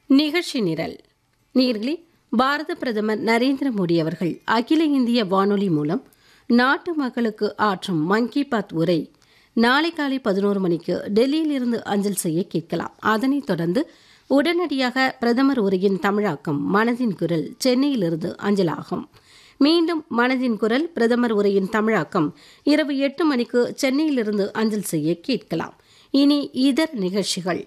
நிகழ்ச்சி நிரல் நீர்களே பாரத பிரதமர் நரேந்திர மோடி அவர்கள் அகில இந்திய வானொலி மூலம் நாட்டு மக்களுக்கு ஆற்றும் மன் கி பாத் உரை நாளை காலை பதினோரு மணிக்கு டெல்லியில் இருந்து அஞ்சல் செய்ய கேட்கலாம் அதனைத் தொடர்ந்து உடனடியாக பிரதமர் உரையின் தமிழாக்கம் மனதின் குரல் சென்னையிலிருந்து அஞ்சலாகும் மீண்டும் மனதின் குரல் பிரதமர் உரையின் தமிழாக்கம் இரவு எட்டு மணிக்கு சென்னையிலிருந்து அஞ்சல் செய்ய கேட்கலாம் இனி இதர் நிகழ்ச்சிகள்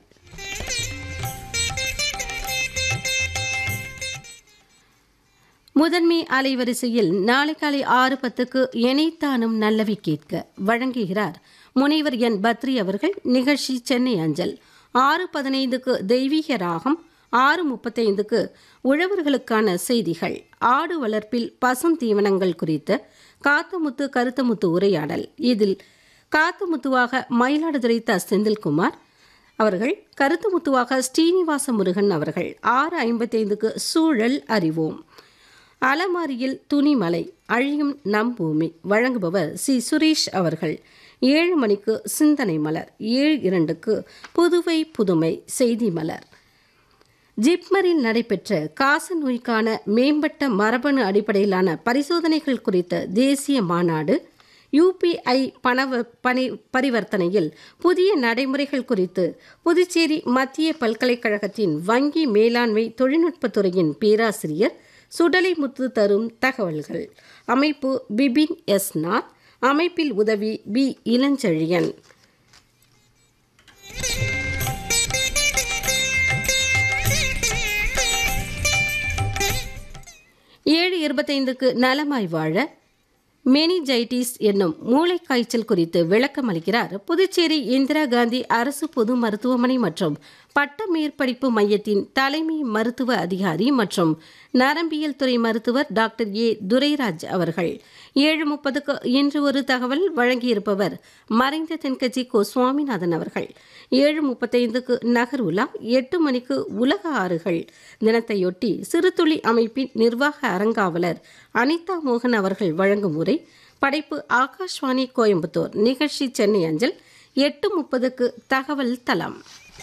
முதன்மை அலைவரிசையில் நாளை காலை ஆறு பத்துக்கு எனைத்தானும் நல்லவை கேட்க வழங்குகிறார் முனைவர் என் பத்ரி அவர்கள் நிகழ்ச்சி சென்னை அஞ்சல் ஆறு பதினைந்துக்கு தெய்வீக ராகம் ஆறு முப்பத்தைந்துக்கு உழவர்களுக்கான செய்திகள் ஆடு வளர்ப்பில் பசுந்தீவனங்கள் குறித்த காத்தமுத்து கருத்தமுத்து உரையாடல் இதில் காத்தமுத்துவாக மயிலாடுதுறை த செந்தில்குமார் அவர்கள் கருத்துமுத்துவாக ஸ்ரீனிவாச முருகன் அவர்கள் ஆறு ஐம்பத்தைந்துக்கு சூழல் அறிவோம் அலமாரியில் துணிமலை அழியும் நம் பூமி வழங்குபவர் சி சுரேஷ் அவர்கள் ஏழு மணிக்கு சிந்தனை மலர் ஏழு இரண்டுக்கு புதுவை புதுமை செய்தி மலர் ஜிப்மரில் நடைபெற்ற காச நோய்க்கான மேம்பட்ட மரபணு அடிப்படையிலான பரிசோதனைகள் குறித்த தேசிய மாநாடு யுபிஐ பணவ பணி பரிவர்த்தனையில் புதிய நடைமுறைகள் குறித்து புதுச்சேரி மத்திய பல்கலைக்கழகத்தின் வங்கி மேலாண்மை தொழில்நுட்பத்துறையின் பேராசிரியர் சுடலை முத்து தரும் தகவல்கள் அமைப்பு பிபின் எஸ் நாத் அமைப்பில் உதவி பி இளஞ்செழியன் ஏழு இருபத்தைந்துக்கு நலமாய் வாழ மெனிஜைட்டிஸ் என்னும் மூளைக்காய்ச்சல் குறித்து விளக்கம் அளிக்கிறார் புதுச்சேரி இந்திரா காந்தி அரசு பொது மருத்துவமனை மற்றும் பட்ட மேற்படிப்பு மையத்தின் தலைமை மருத்துவ அதிகாரி மற்றும் நரம்பியல் துறை மருத்துவர் டாக்டர் ஏ துரைராஜ் அவர்கள் ஏழு முப்பதுக்கு இன்று ஒரு தகவல் வழங்கியிருப்பவர் மறைந்த தென்கட்சி கோ சுவாமிநாதன் அவர்கள் ஏழு முப்பத்தைந்துக்கு நகர் உலா எட்டு மணிக்கு உலக ஆறுகள் தினத்தையொட்டி சிறுதுளி அமைப்பின் நிர்வாக அறங்காவலர் அனிதா மோகன் அவர்கள் வழங்கும் உரை படைப்பு ஆகாஷ்வாணி கோயம்புத்தூர் நிகழ்ச்சி சென்னை அஞ்சல் எட்டு முப்பதுக்கு தகவல் தளம்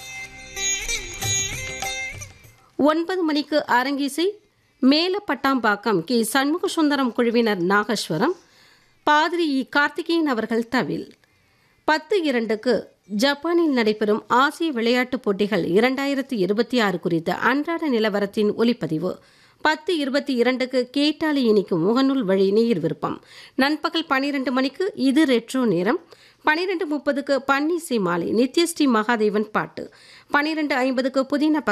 ஒன்பது மணிக்கு அரங்கிசை மேலப்பட்டாம்பாக்கம் கே சண்முக சுந்தரம் குழுவினர் நாகேஸ்வரம் பாதிரி இ கார்த்திகேயன் அவர்கள் தவில் பத்து இரண்டுக்கு ஜப்பானில் நடைபெறும் ஆசிய விளையாட்டுப் போட்டிகள் இரண்டாயிரத்தி இருபத்தி ஆறு குறித்த அன்றாட நிலவரத்தின் ஒலிப்பதிவு பத்து இருபத்தி இரண்டுக்கு கேட்டாலி இனிக்கும் முகநூல் வழி நீர் விருப்பம் நண்பகல் பனிரெண்டு மணிக்கு இது ரெட்ரோ நேரம் பனிரெண்டு முப்பதுக்கு பன்னிசை மாலை நித்யஸ்ரீ மகாதேவன் பாட்டு பனிரெண்டு ஐம்பதுக்கு புதின